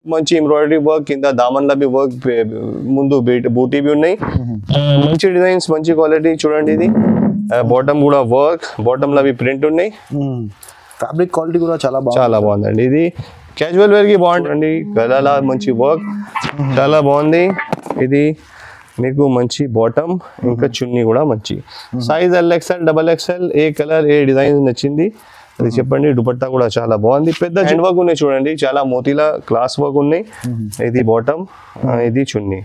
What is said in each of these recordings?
మంచి embroidery work కింద దామన్లో బి వర్క్ ముందు బూటీ బి ఉన్నాయి ఆ, మంచి డిజైన్స్ మంచి క్వాలిటీ చూడండి ఇది బాటమ్ కూడా వర్క్ బాటమ్ లో బి ప్రింట్ ఉన్నాయి ఫ్యాబ్రిక్ క్వాలిటీ కూడా చాలా బాగుంది చాలా బాగుందండి ఇది క్యాజువల్ వేర్ కి బాగుంటుంది గలాల మంచి వర్క్ చాలా బాగుంది ఇది మీకు మంచి బాటమ్ ఇంకా చున్నీ కూడా మంచి size L XL double XL ఏ కలర్ ఏ డిజైన్ నచ్చింది అది చెప్పండి దుపట్టా కూడా చాలా బాగుంది పెద్ద హ్యాండ్ వర్క్ ఉన్నాయి చూడండి చాలా మోతీల క్లాస్ వర్క్ ఉన్నాయి ఇది బాటమ్ ఇది చున్నీ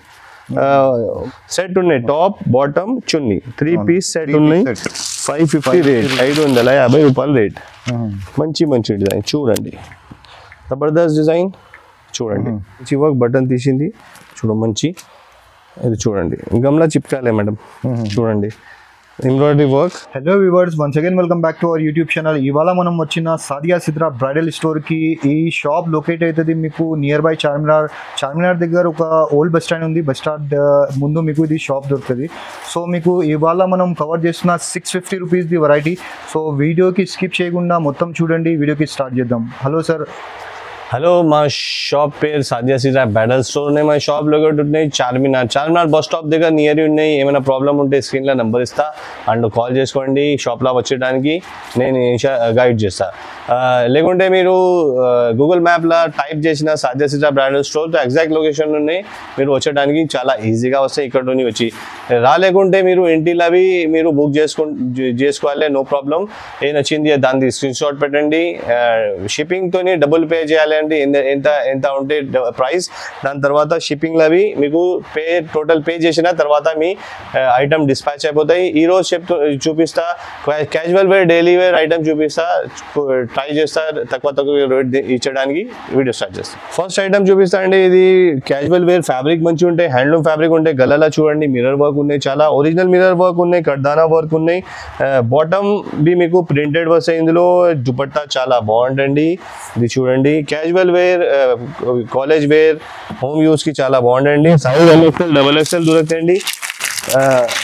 సెట్ ఉన్నాయి టాప్ బాటమ్ చున్నీ త్రీ పీస్ సెట్ ఉన్నాయి ఫైవ్ ఫిఫ్టీ రేట్ ఐదు వందల యాభై రూపాయలు రేట్ మంచి మంచి డిజైన్ చూడండి జబర్దస్త్ డిజైన్ చూడండి మంచి వర్క్ బటన్ తీసింది చూడ మంచి ఇది చూడండి గమ్లా చిప్కాలే మేడం చూడండి embroidery work hello viewers once again welcome back to our YouTube channel ఇవాళ మనం వచ్చిన సాదియా సిద్రా బ్రైడల్ స్టోర్కి ఈ షాప్ లొకేట్ అవుతుంది మీకు నియర్ బై చార్మినార్ చార్మినార్ దగ్గర ఒక ఓల్డ్ బస్ స్టాండ్ ఉంది బస్ స్టాండ్ ముందు మీకు ఇది షాప్ దొరుకుతుంది సో మీకు ఇవాళ మనం కవర్ చేస్తున్న సిక్స్ ఫిఫ్టీ రూపీస్ది వెరైటీ సో వీడియోకి స్కిప్ చేయకుండా మొత్తం చూడండి వీడియోకి స్టార్ట్ చేద్దాం హలో సార్ హలో మా షాప్ పేరు సాధ్య సిరా బ్యాడల్ స్టోర్ ఉన్నాయి మా షాప్ లొకేట్ ఉన్నాయి చార్మినార్ చార్మినార్ బస్ స్టాప్ దగ్గర నియర్ ఉన్నాయి ఏమైనా ప్రాబ్లం ఉంటే స్క్రీన్లో నెంబర్ ఇస్తా అండ్ కాల్ చేసుకోండి షాప్లో వచ్చేయడానికి నేను గైడ్ చేస్తా ఆ, లేకుంటే మీరు గూగుల్ మ్యాప్లో టైప్ చేసిన సాధ్య సిరా బ్రాండల్ స్టోర్ ఎగ్జాక్ట్ లొకేషన్ ఉన్నాయి మీరు వచ్చేయడానికి చాలా ఈజీగా వస్తాయి ఇక్కడ నుండి వచ్చి రాలేకుంటే మీరు ఇంటిలో అవి మీరు బుక్ చేసుకో చేసుకోవాలి నో ప్రాబ్లం ఏ నచ్చింది దాన్ని స్క్రీన్ షాట్ పెట్టండి షిప్పింగ్తోని డబుల్ పే చేయాలి అంటే ఎంత- ఎంత ఎంత ఉంటే ప్రైస్ దాని తర్వాత షిప్పింగ్లో అవి మీకు పే టోటల్ పే చేసిన తర్వాత మీ ఐటమ్ డిస్పాచ్ అయిపోతాయి ఈ రోజు చెప్తూ చూపిస్తా casual wear daily wear item చూపిస్తా ట్రై చేస్తా తక్కువ తక్కువ రేట్ ఇచ్చడానికి వీడియో స్టార్ట్ చేస్తా ఫస్ట్ ఐటమ్ చూపిస్తా అండి ఇది క్యాజువల్ వేర్ ఫ్యాబ్రిక్ మంచి ఉంటాయి హ్యాండ్లూమ్ ఫ్యాబ్రిక్ ఉంటాయి గల్లాలా చూడండి మిర్రర్ వర్క్ ఉన్నాయి చాలా ఒరిజినల్ మిర్రర్ వర్క్ ఉన్నాయి కడ్దానా వర్క్ ఉన్నాయి బాటమ్ బి మీకు ప్రింటెడ్ వస్తాయి ఇందులో దుపట్టా చాలా బాగుంటుంది ఇది చూడండి casual wear college wear home use కి చాలా బాగుండండి size L XL double XL దొరుకుతాయండి ఆ,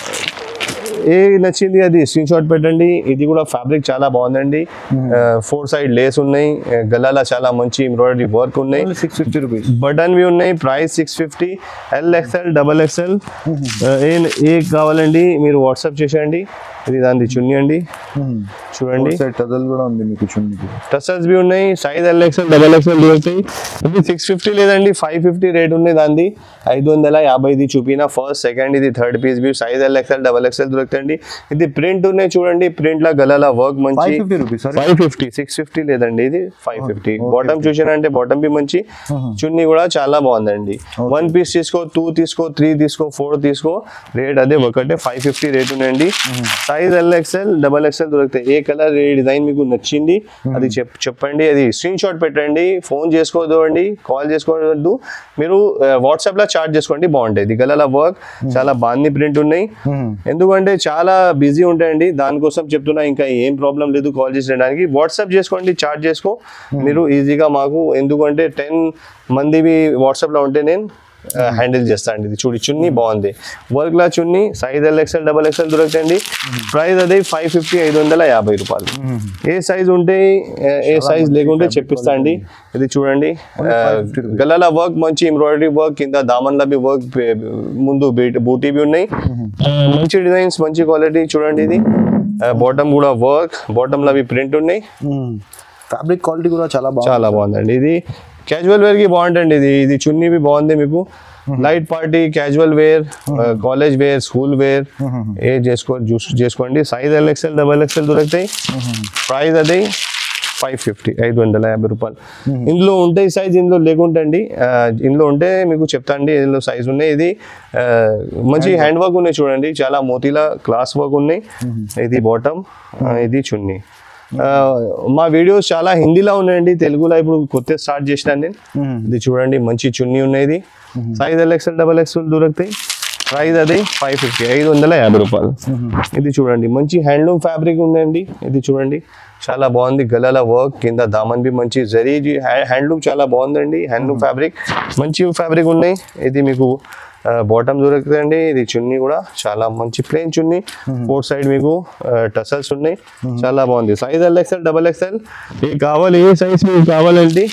ఏ నచ్చింది అది స్క్రీన్ షాట్ పెట్టండి ఇది కూడా ఫ్యాబ్రిక్ చాలా బాగుందండి ఫోర్ సైడ్ లేస్ ఉన్నాయి ఆ, గల్లాల చాలా మంచి ఎంబ్రాయిడరీ వర్క్ ఉన్నాయి సిక్స్ ఫిఫ్టీ రూపీస్ బటన్ వి ఉన్నాయి price six fifty L XL double XL ఏ ఏ కావాలండి మీరు వాట్సాప్ చేసేయండి ఇది దాని చున్నీ అండి చూడండి టజల్ కూడా ఉంది మీకు చున్నీకి టసల్స్ బి ఉన్నాయి size L XL double XL దొరుకుతాయి ఇది సిక్స్ ఫిఫ్టీ లేదండి ఫైవ్ ఫిఫ్టీ రేట్ ఉంది దాన్ని ఐదు వందల యాభైది చూపిన ఫస్ట్ సెకండ్ ఇది థర్డ్ పీస్ బి size L XL double XL దొరుకుతాయండి ఇది ప్రింట్ ఉన్నాయి చూడండి ప్రింట్ లా గలాల వర్క్ మంచి five fifty rupees sir five fifty six fifty లేదండి ఇది ఫైవ్ ఫిఫ్టీ బాటమ్ చూసానంటే బాటమ్ బి మంచి చున్నీ కూడా చాలా బాగుందండి వన్ పీస్ తీసుకో టూ తీసుకో త్రీ తీసుకో ఫోర్ తీసుకో రేట్ అదే ఒకటే ఫైవ్ ఫిఫ్టీ రేట్ ఉన్నాయండి size L XL double XL దొరుకుతాయి ఏ కలర్ ఏ డిజైన్ మీకు నచ్చింది అది చెప్ చెప్పండి అది స్క్రీన్ షాట్ పెట్టండి ఫోన్ చేసుకోవద్దు అండి కాల్ చేసుకోవద్దు మీరు వాట్సాప్ లో చార్ట్ చేసుకోండి బాగుంటాయి ఇది గల వర్క్ చాలా బాగుంది ప్రింట్ ఉన్నాయి ఎందుకంటే చాలా బిజీ ఉంటాయండి దానికోసం చెప్తున్నా ఇంకా ఏం ప్రాబ్లం లేదు కాల్ చేసేయడానికి వాట్సాప్ చేసుకోండి చార్ట్ చేసుకో మీరు ఈజీగా మాకు ఎందుకంటే టెన్ మందివి వాట్సాప్లో ఉంటే నేను హ్యాండిల్ చేస్తాను అండి ఇది చూడి చున్నీ బాగుంది వర్క్ లా chunni size L XL double XL దొరుకుతాయండి ప్రైస్ అదే ఫైవ్ ఫిఫ్టీ ఐదు వందల యాభై రూపాయలు ఏ సైజ్ ఉంటే ఏ- ఏ సైజ్ లేకుంటే చెప్పిస్తా అండి ఇది చూడండి గల్లాల వర్క్ మంచి ఎంబ్రాయిడరీ వర్క్ కింద దామన్లో బి వర్క్ ముందు బూటీ బి ఉన్నాయి ఆ, మంచి డిజైన్స్ మంచి క్వాలిటీ చూడండి ఇది బాటమ్ కూడా వర్క్ బాటమ్ లో అవి ప్రింట్ ఉన్నాయి ఫ్యాబ్రిక్ క్వాలిటీ కూడా చాలా బాగుంది చాలా బాగుందండి ఇది క్యాజువల్ వేర్ కి బాగుంటుంది ఇది ఇది చున్నీ బి బాగుంది మీకు light party casual wear college wear school wear ఏ చేసుకో చూస్ చేసుకోండి size L XL double XL దొరుకుతాయి ప్రైస్ అది ఫైవ్ ఫిఫ్టీ ఐదు వందల యాభై రూపాయలు ఇందులో ఉంటాయి సైజ్ ఇందులో లేకుంటే అండి ఆ, ఇందులో ఉంటే మీకు చెప్తా అండి ఇందులో సైజ్ ఉన్నాయి ఇది ఆ, మంచి హ్యాండ్ వర్క్ ఉన్నాయి చూడండి చాలా మోతీల క్లాస్ వర్క్ ఉన్నాయి ఇది బాటమ్ ఇది చున్నీ ఆ, మా వీడియోస్ చాలా హిందీలో ఉన్నాయండి తెలుగులో ఇప్పుడు కొత్త స్టార్ట్ చేసినాను నేను ఇది చూడండి మంచి చున్నీ ఉన్నాయి size L XL double XL దొరుకుతాయి ప్రైస్ అది ఫైవ్ ఫిఫ్టీ ఐదు వందల యాభై రూపాయలు ఇది చూడండి మంచి హ్యాండ్లూమ్ ఫ్యాబ్రిక్ ఉందండి ఇది చూడండి చాలా బాగుంది గలాల వర్క్ కింద దామన్ బి మంచి జరీ హ్యాండ్లూమ్ చాలా బాగుందండి హ్యాండ్లూమ్ ఫ్యాబ్రిక్ మంచి ఫ్యాబ్రిక్ ఉన్నాయి ఇది మీకు బాటమ్ దొరుకుతుందండి ఇది చున్నీ కూడా చాలా మంచి ప్లేన్ చున్నీ ఫోర్ సైడ్ మీకు టసల్స్ ఉన్నాయి చాలా బాగుంది size L XL double XL ఏ కావాలి ఏ సైజ్ మీకు కావాలండి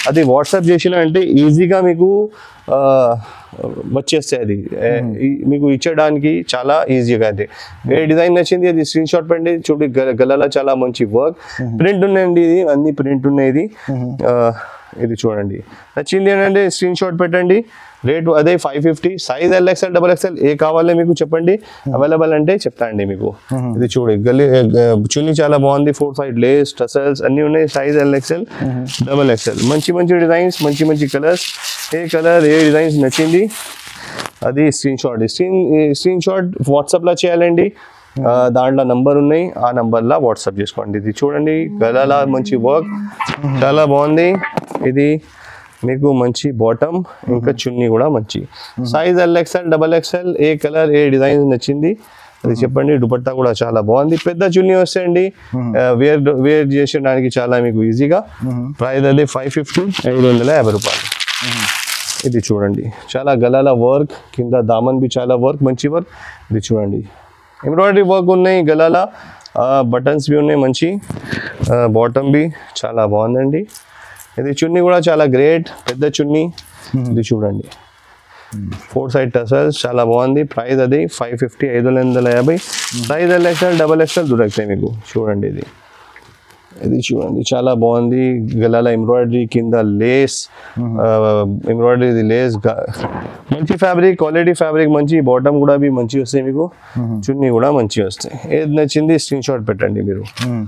అది వాట్సాప్ చేసిన అంటే ఈజీగా మీకు ఆ, వచ్చేస్తాయి అది ఏ, ఈ- మీకు ఇచ్చడానికి చాలా ఈజీగా అది ఏ డిజైన్ నచ్చింది అది స్క్రీన్ షాట్ పెట్టండి చూడు గ- గలలో చాలా మంచి వర్క్ ప్రింట్ ఉన్నాయండి ఇది అన్ని ప్రింట్ ఉన్నాయి ఇది ఆ, ఇది చూడండి నచ్చింది ఏంటంటే స్క్రీన్ షాట్ పెట్టండి రేట్ అదే five fifty size L XL double XL ఏ కావాలో మీకు చెప్పండి అవైలబుల్ అంటే చెప్తా అండి మీకు ఇది చూడు గల్లీ చున్నీ చాలా బాగుంది ఫోర్ ఫైవ్ లేస్ టసల్స్ అన్ని ఉన్నాయి సైజ్ ఎల్ఎక్స్ఎల్ డబల్ ఎక్స్ఎల్ మంచి మంచి డిజైన్స్ మంచి మంచి కలర్స్ ఏ కలర్ ఏ డిజైన్స్ నచ్చింది అది screenshot screen screenshot వాట్సాప్లో చేయాలండి ఆ, దాంట్లో నంబర్ ఉన్నాయి ఆ నంబర్లో వాట్సాప్ చేసుకోండి ఇది చూడండి గలాల మంచి వర్క్ చాలా బాగుంది ఇది మీకు మంచి బాటమ్ ఇంకా చున్నీ కూడా మంచి సైజ్ ఎల్ఎక్స్ఎల్ డబల్ ఎక్స్ఎల్ ఏ కలర్ ఏ డిజైన్ నచ్చింది అది చెప్పండి దుపట్టా కూడా చాలా బాగుంది పెద్ద చున్నీ వస్తాయండి వేర్ వేర్ చేసడానికి చాలా మీకు ఈజీగా ప్రైస్ అది ఫైవ్ ఫిఫ్టీ ఐదు వందల యాభై రూపాయలు ఇది చూడండి చాలా గలాల వర్క్ కింద దామన్ బి చాలా వర్క్ మంచి వర్క్ ఇది చూడండి ఎంబ్రాయిడరీ వర్క్ ఉన్నాయి గలాల బటన్స్ బి ఉన్నాయి మంచి బాటమ్ బి చాలా బాగుందండి ఇది చున్నీ కూడా చాలా గ్రేట్ పెద్ద చున్నీ ఇది చూడండి ఫోర్ సైడ్ టసల్స్ చాలా బాగుంది ప్రైస్ అది ఫైవ్ ఫిఫ్టీ ఐదు వందల యాభై సైజ్ ఎల్ఎక్స్ఎల్ డబల్ ఎక్స్ఎల్ దొరుకుతాయి మీకు చూడండి ఇది ఇది చూడండి చాలా బాగుంది గలాల ఎంబ్రాయిడరీ కింద లేస్ ఎంబ్రాయిడరీ ఇది లేస్ మంచి ఫ్యాబ్రిక్ క్వాలిటీ ఫ్యాబ్రిక్ మంచి బాటమ్ కూడా బి మంచి వస్తాయి మీకు చున్నీ కూడా మంచి వస్తాయి ఏది నచ్చింది స్క్రీన్ షాట్ పెట్టండి మీరు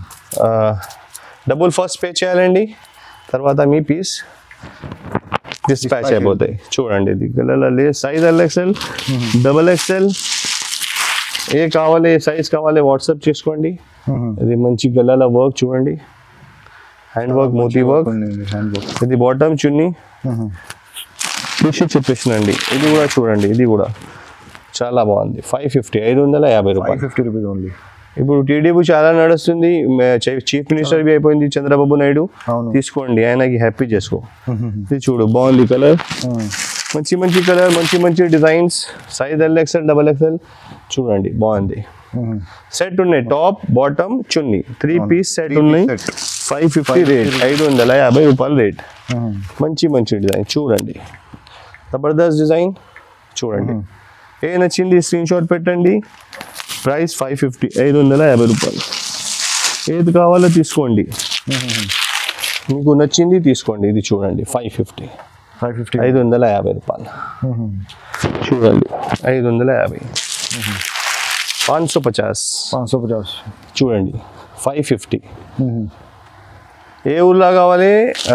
డబుల్ ఫస్ట్ పే చేయాలండి తర్వాత మీ పీస్ డిస్పాచ్ అయిపోతాయి చూడండి ఇది గలాల lace size L XL double XL ఏ కావాలి ఏ సైజ్ కావాలి వాట్సాప్ చేసుకోండి ఇది మంచి గల్లాల వర్క్ చూడండి హ్యాండ్ వర్క్ మోతీ వర్క్ హ్యాండ్ వర్క్ ఇది బాటమ్ చున్నీ చూసి చెప్పేసినండి ఇది కూడా చూడండి ఇది కూడా చాలా బాగుంది ఫైవ్ ఫిఫ్టీ ఐదు వందల యాభై ఫైవ్ రూపాయలు ఫిఫ్టీ రూపీస్ ఓన్లీ ఇప్పుడు టీడీపీ చాలా నడుస్తుంది చీఫ్ మినిస్టర్ బి అయిపోయింది చంద్రబాబు నాయుడు అవును. తీసుకోండి ఆయనకి హ్యాపీ చేసుకో ఇది చూడు బాగుంది కలర్ మంచి మంచి కలర్ మంచి మంచి designs size L XL double XL చూడండి బాగుంది సెట్ ఉన్నాయి టాప్ బాటమ్ చున్నీ three piece set Three piece ఉన్నాయి set. ఫైవ్ ఫిఫ్టీ రేట్ ఐదు వందల యాభై రూపాయలు రేట్ మంచి మంచి డిజైన్ చూడండి జబర్దస్త్ డిజైన్ చూడండి ఏ నచ్చింది స్క్రీన్ షాట్ పెట్టండి ప్రైస్ ఫైవ్ ఫిఫ్టీ ఐదు వందల యాభై రూపాయలు ఏది కావాలో తీసుకోండి మీకు నచ్చింది తీసుకోండి ఇది చూడండి ఫైవ్ ఫిఫ్టీ ఫైవ్ ఫిఫ్టీ ఐదు వందల యాభై రూపాయలు చూడండి ఐదు వందల యాభై పాంచ్ సో పచాస్ పాँच सौ पचास చూడండి ఫైవ్ ఫిఫ్టీ ఏ ఊర్లో కావాలి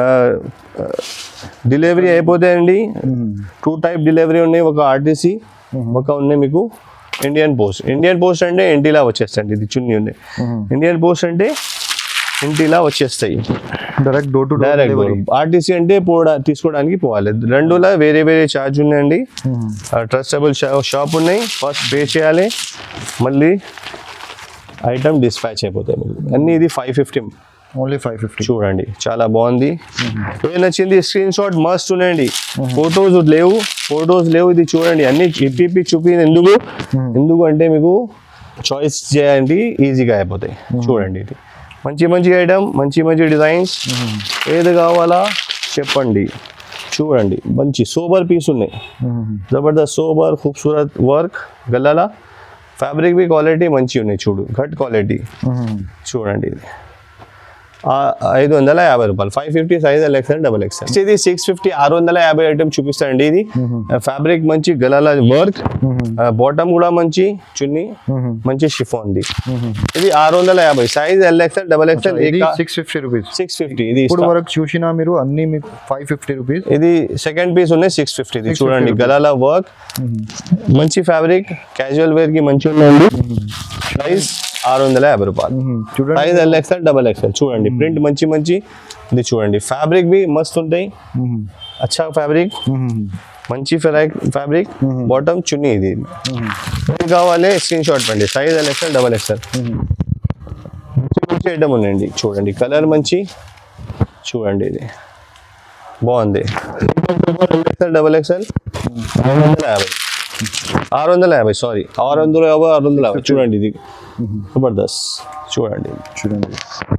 డెలివరీ అయిపోతాయండి టూ టైప్ డెలివరీ ఉన్నాయి ఒక ఆర్టీసీ ఒక ఉన్నాయి మీకు ఇండియన్ పోస్ట్ ఇండియన్ పోస్ట్ అంటే ఇంటిలా వచ్చేస్తాయండి ఇది చున్నీ ఉంది ఇండియన్ పోస్ట్ అంటే ఇంటిలా వచ్చేస్తాయి direct door to door direct RTC అంటే పోవడా తీసుకోవడానికి పోవాలి రెండులా వేరే వేరే ఛార్జ్ ఉన్నాయండి ట్రస్టబుల్ షాప్ ఉన్నాయి ఫస్ట్ పే చేయాలి మళ్ళీ ఐటమ్ డిస్పాచ్ అయిపోతాయి మీకు అన్నీ ఇది five fifty only five fifty చూడండి చాలా బాగుంది ఏ నచ్చింది స్క్రీన్ షాట్ మస్ట్ ఉన్నాయండి ఫొటోస్ లేవు ఫొటోస్ లేవు ఇది చూడండి అన్ని ఇప్పి ఇప్పి చూపి ఎందుకు ఎందుకు అంటే మీకు చాయిస్ చేయండి ఈజీగా అయిపోతాయి చూడండి ఇది మంచి మంచి ఐటమ్ మంచి మంచి డిజైన్స్ ఏది కావాలా చెప్పండి చూడండి మంచి సోబర్ పీస్ ఉన్నాయి జబర్దస్త్ సోబర్ ఖూబ్సూరత్ వర్క్ గల్లాల ఫ్యాబ్రిక్ బి క్వాలిటీ మంచి ఉన్నాయి చూడు ఘట్ క్వాలిటీ చూడండి ఇది ఆ, ఐదు వందల యాభై రూపాయలు five fifty size L XL double XL ఇది సిక్స్ ఫిఫ్టీ ఆరు వందల యాభై ఐటమ్ చూపిస్తాయండి ఇది ఫ్యాబ్రిక్ మంచి గలాల వర్క్ బాటమ్ కూడా మంచి చున్నీ మంచి షిఫాన్ది ఇది ఆరు వందల యాభై సైజ్ ఎల్ఎక్స్ఎల్ డబల్ ఎక్స్ఎల్ ఇది six fifty rupees six fifty ఇది ఇప్పుడు వరకు చూసినా మీరు అన్ని మీకు ఫైవ్ ఫిఫ్టీ రూపీస్ ఇది సెకండ్ పీస్ ఉన్నాయి సిక్స్ ఫిఫ్టీ ఇది చూడండి గలాల వర్క్ మంచి ఫ్యాబ్రిక్ క్యాజువల్ వేర్ కి మంచి ఉందండి ప్రైస్ ఆరు వందల యాభై రూపాయలు చూడండి సైజ్ ఎల్ఎక్స్ఎల్ డబల్ ఎక్స్ఎల్ చూడండి ప్రింట్ మంచి మంచి ఇది చూడండి ఫ్యాబ్రిక్ బి మస్తు ఉంటాయి అచ్చా ఫ్యాబ్రిక్ మంచి ఫ్యాబ్రిక్ బాటమ్ చున్నీ ఇది ఇది కావాలి స్క్రీన్ షాట్ పండి సైజ్ ఎల్ఎక్స్ఎల్ డబల్ ఎక్స్ఎల్ మంచి మంచి ఐటమ్ ఉన్నాయండి చూడండి కలర్ మంచి చూడండి ఇది బాగుంది ఎక్స్ఎల్ డబల్ ఎక్స్ఎల్ ఆరు వందల యాభై ఆరు వందల యాభై సారీ ఆరు వందల యాభై ఆరు వందల యాభై చూడండి ఇది జబర్దస్త్ చూడండి చూడండి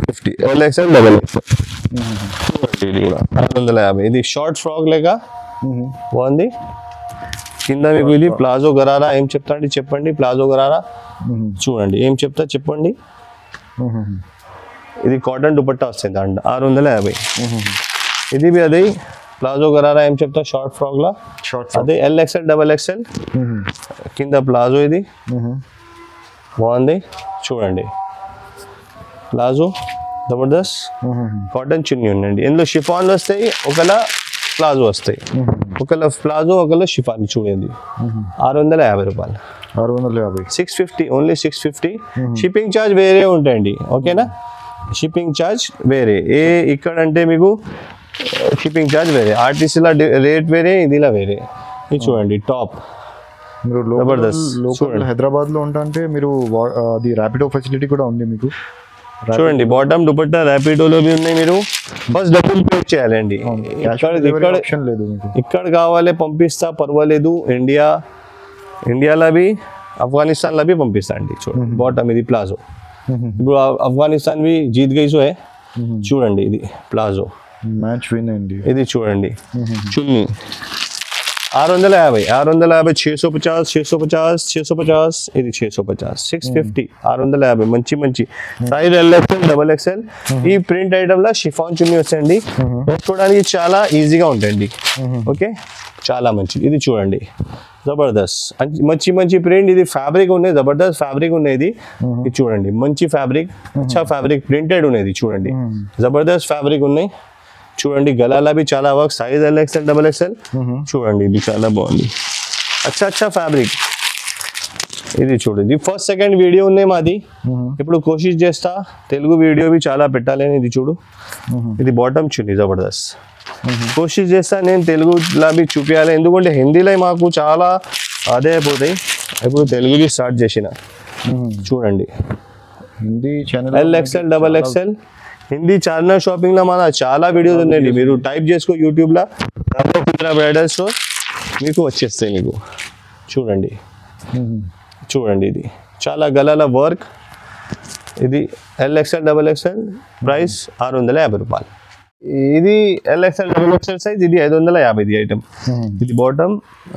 fifty L XL double XL ఇది కూడా ఆరు వందల యాభై ఇది షార్ట్ ఫ్రాక్ లేక బాగుంది కింద మీకు ఇది ప్లాజో గరారా ఏం చెప్తా అండి చెప్పండి ప్లాజో గరారా చూడండి ఏం చెప్తా చెప్పండి ఇది కాటన్ దుపట్టా వస్తుంది దాంట్లో ఆరు వందల యాభై ఇది బి అదే ప్లాజో గరారా ఏం చెప్తా షార్ట్ ఫ్రాక్ లా షార్ట్ అదే ఎల్ ఎక్స్ఎల్ డబల్ ఎక్స్ఎల్ కింద ప్లాజో ఇది బాగుంది చూడండి ప్లాజో జబర్దస్త్ కాటన్ చున్నీ ఉండండి ఇందులో షిఫాన్లు వస్తాయి ఒకలా ప్లాజో వస్తాయి ఒకళ్ళ ప్లాజో ఒకళ్ళ షిఫాన్ చూడండి ఆరు వందల యాభై రూపాయలు ఆరు వందల యాభై six fifty only six fifty shipping charge వేరే ఉంటాయండి ఓకేనా షిప్పింగ్ ఛార్జ్ వేరే ఏ ఇక్కడ అంటే మీకు షిప్పింగ్ ఛార్జ్ వేరే ఆర్టీసీలో రేట్ వేరే ఇదిలా వేరే ఇది చూడండి టాప్ మీరు లోకల్ జబర్దస్త్. లోకల్ చూడండి. హైదరాబాద్ లో ఉంటా అంటే మీరు వా- ఆ, అది ర్యాపిడో ఫెసిలిటీ కూడా ఉంది మీకు చూడండి బాటమ్ దుపట్టా ర్యాపిడోలో బి ఉన్నాయి మీరు ఫస్ట్ డబ్బులు పే చేయాలండి ఇక్కడ ఇక్కడ ఆప్షన్ లేదు మీకు ఇక్కడ కావాలి పంపిస్తా పర్వాలేదు ఇండియా ఇండియాలో బి ఆఫ్ఘనిస్తాన్లో బి పంపిస్తా అండి చూడండి బాటమ్ ఇది ప్లాజో ఇప్పుడు ఆ- ఆఫ్ఘనిస్తాన్ బి జీత్ గई సో है చూడండి ఇది ప్లాజో మ్యాచ్ విన్ అండి ఇది చూడండి చున్నీ ఆరు వందల యాభై ఆరు వందల యాభై छः सौ पचास छः सौ पचास छः सौ पचास ఇది छः सौ पचास సిక్స్ ఫిఫ్టీ ఆరు వందల యాభై మంచి మంచి సైజ్ ఎల్ఎక్స్ఎల్ డబల్ ఎక్స్ఎల్ ఈ ప్రింట్ ఐటమ్ లో షిఫాన్ చున్నీ వస్తాయండి వేసుకోవడానికి చాలా ఈజీగా ఉంటాయండి ఓకే చాలా మంచిది ఇది చూడండి జబర్దస్త్ అంచి- మంచి మంచి ప్రింట్ ఇది ఫ్యాబ్రిక్ ఉన్నాయి జబర్దస్త్ ఫ్యాబ్రిక్ ఉన్నది ఇది చూడండి మంచి ఫ్యాబ్రిక్ అచ్చా ఫ్యాబ్రిక్ ప్రింటెడ్ ఉన్నది చూడండి జబర్దస్త్ ఫ్యాబ్రిక్ ఉన్నాయి చూడండి గలాలా బి చాలా work size L XL double XL చూడండి ఇది చాలా బాగుంది అచ్చా అచ్చా ఫ్యాబ్రిక్ ఇది చూడండి ఫస్ట్ సెకండ్ వీడియో ఉన్నాయి మాది ఇప్పుడు కోషిష్ చేస్తా తెలుగు వీడియో బి చాలా పెట్టాలని ఇది చూడు ఇది బాటమ్ చున్నీ జబర్దస్త్ కోషిష్ చేస్తా నేను తెలుగులా బి చూపించాలి ఎందుకంటే హిందీలో మాకు చాలా అదే అయిపోతాయి ఇప్పుడు తెలుగుది స్టార్ట్ చేసిన చూడండి Hindi channel L XL double XL Hindi Charminar shopping లో మన చాలా వీడియోస్ ఉన్నాయండి మీరు టైప్ చేసుకో యూట్యూబ్ లో రామోపుత్ర బ్రైడల్ స్టోర్ మీకు వచ్చేస్తాయి మీకు చూడండి చూడండి ఇది చాలా గలాల వర్క్ ఇది L XL double XL price ఆరు వందల యాభై రూపాయలు ఇది L XL double XL size ఇది ఐదు వందల యాభై ఇది ఐటమ్ ఇది బాటమ్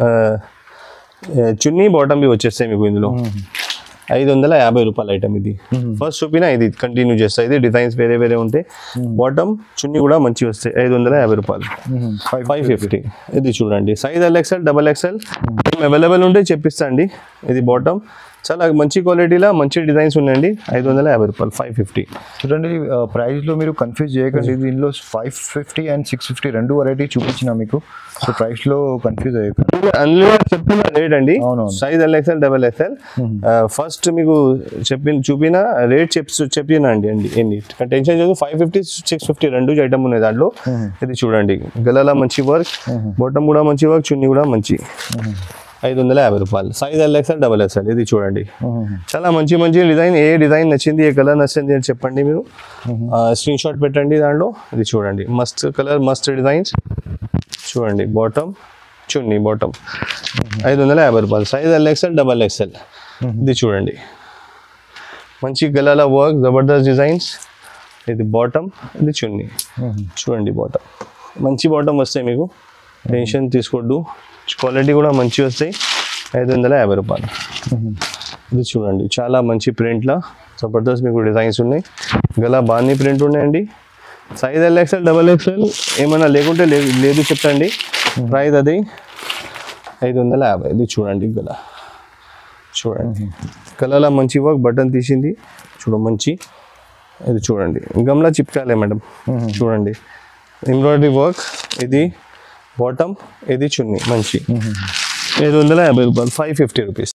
చున్నీ బాటమ్ బి వచ్చేస్తాయి మీకు ఇందులో ఐదు వందల యాభై రూపాయల ఐటమ్ ఇది ఫస్ట్ చూపిన ఇది కంటిన్యూ చేస్తా ఇది డిజైన్స్ వేరే వేరే ఉంటాయి బాటమ్ చున్నీ కూడా మంచి వస్తాయి ఐదు వందల యాభై రూపాయలు ఫైవ్ ఫిఫ్టీ ఇది చూడండి size L XL double XL available ఉంటే చెప్పిస్తా అండి ఇది బాటమ్ చాలా మంచి క్వాలిటీలో మంచి డిజైన్స్ ఉన్నాయండి ఐదు వందల యాభై రూపాయలు ఫైవ్ ఫిఫ్టీ చూడండి ప్రైస్ లో మీరు కన్ఫ్యూజ్ చేయకండి దీనిలో five fifty and six fifty రెండు వెరైటీ చూపించిన మీకు సో ప్రైస్ లో కన్ఫ్యూజ్ అయ్యకండి అందులో చెప్పిన రేట్ అండి అవునవును. Size L XL double XL first మీకు చెప్పిన చూపిన రేట్ చెప్ చెప్పిన అండి అండి ఏంటి టెన్షన్ చేసి ఫైవ్ ఫిఫ్టీ సిక్స్ ఫిఫ్టీ రెండు ఐటమ్ ఉన్నాయి దాంట్లో ఇది చూడండి గలలో మంచి వర్క్ బాటమ్ కూడా మంచి వర్క్ చున్నీ కూడా మంచి ఐదు వందల యాభై రూపాయలు size L XL double XL ఇది చూడండి చాలా మంచి మంచి డిజైన్ ఏ డిజైన్ నచ్చింది ఏ కలర్ నచ్చింది అని చెప్పండి మీరు స్క్రీన్ షాట్ పెట్టండి దాంట్లో ఇది చూడండి మస్త్ కలర్ మస్త్ డిజైన్స్ చూడండి బాటమ్ చున్నీ బాటమ్ ఐదు వందల యాభై రూపాయలు size L XL double XL ఇది చూడండి మంచి గలాల వర్క్ జబర్దస్త్ డిజైన్స్ ఇది బాటమ్ ఇది చున్నీ చూడండి బాటమ్ మంచి బాటమ్ వస్తాయి మీకు టెన్షన్ తీసుకోవద్దు క్వాలిటీ కూడా మంచి వస్తాయి ఐదు వందల యాభై రూపాయలు ఇది చూడండి చాలా మంచి ప్రింట్లో జబర్దస్త్ మీకు డిజైన్స్ ఉన్నాయి గలా బాగానే ప్రింట్ ఉన్నాయండి size L XL double XL ఏమైనా లేకుంటే లే- లేదు చెప్పండి ప్రైస్ అది ఐదు వందల యాభై ఇది చూడండి గల చూడండి గలలో మంచి వర్క్ బటన్ తీసింది చూడ మంచి ఇది చూడండి గమ్లా చిప్కాలే మేడం చూడండి ఎంబ్రాయిడరీ వర్క్ ఇది బాటమ్ ఇది చున్నీ మంచి ఐదు వందల యాభై రూపాయలు ఫైవ్ ఫిఫ్టీ రూపీస్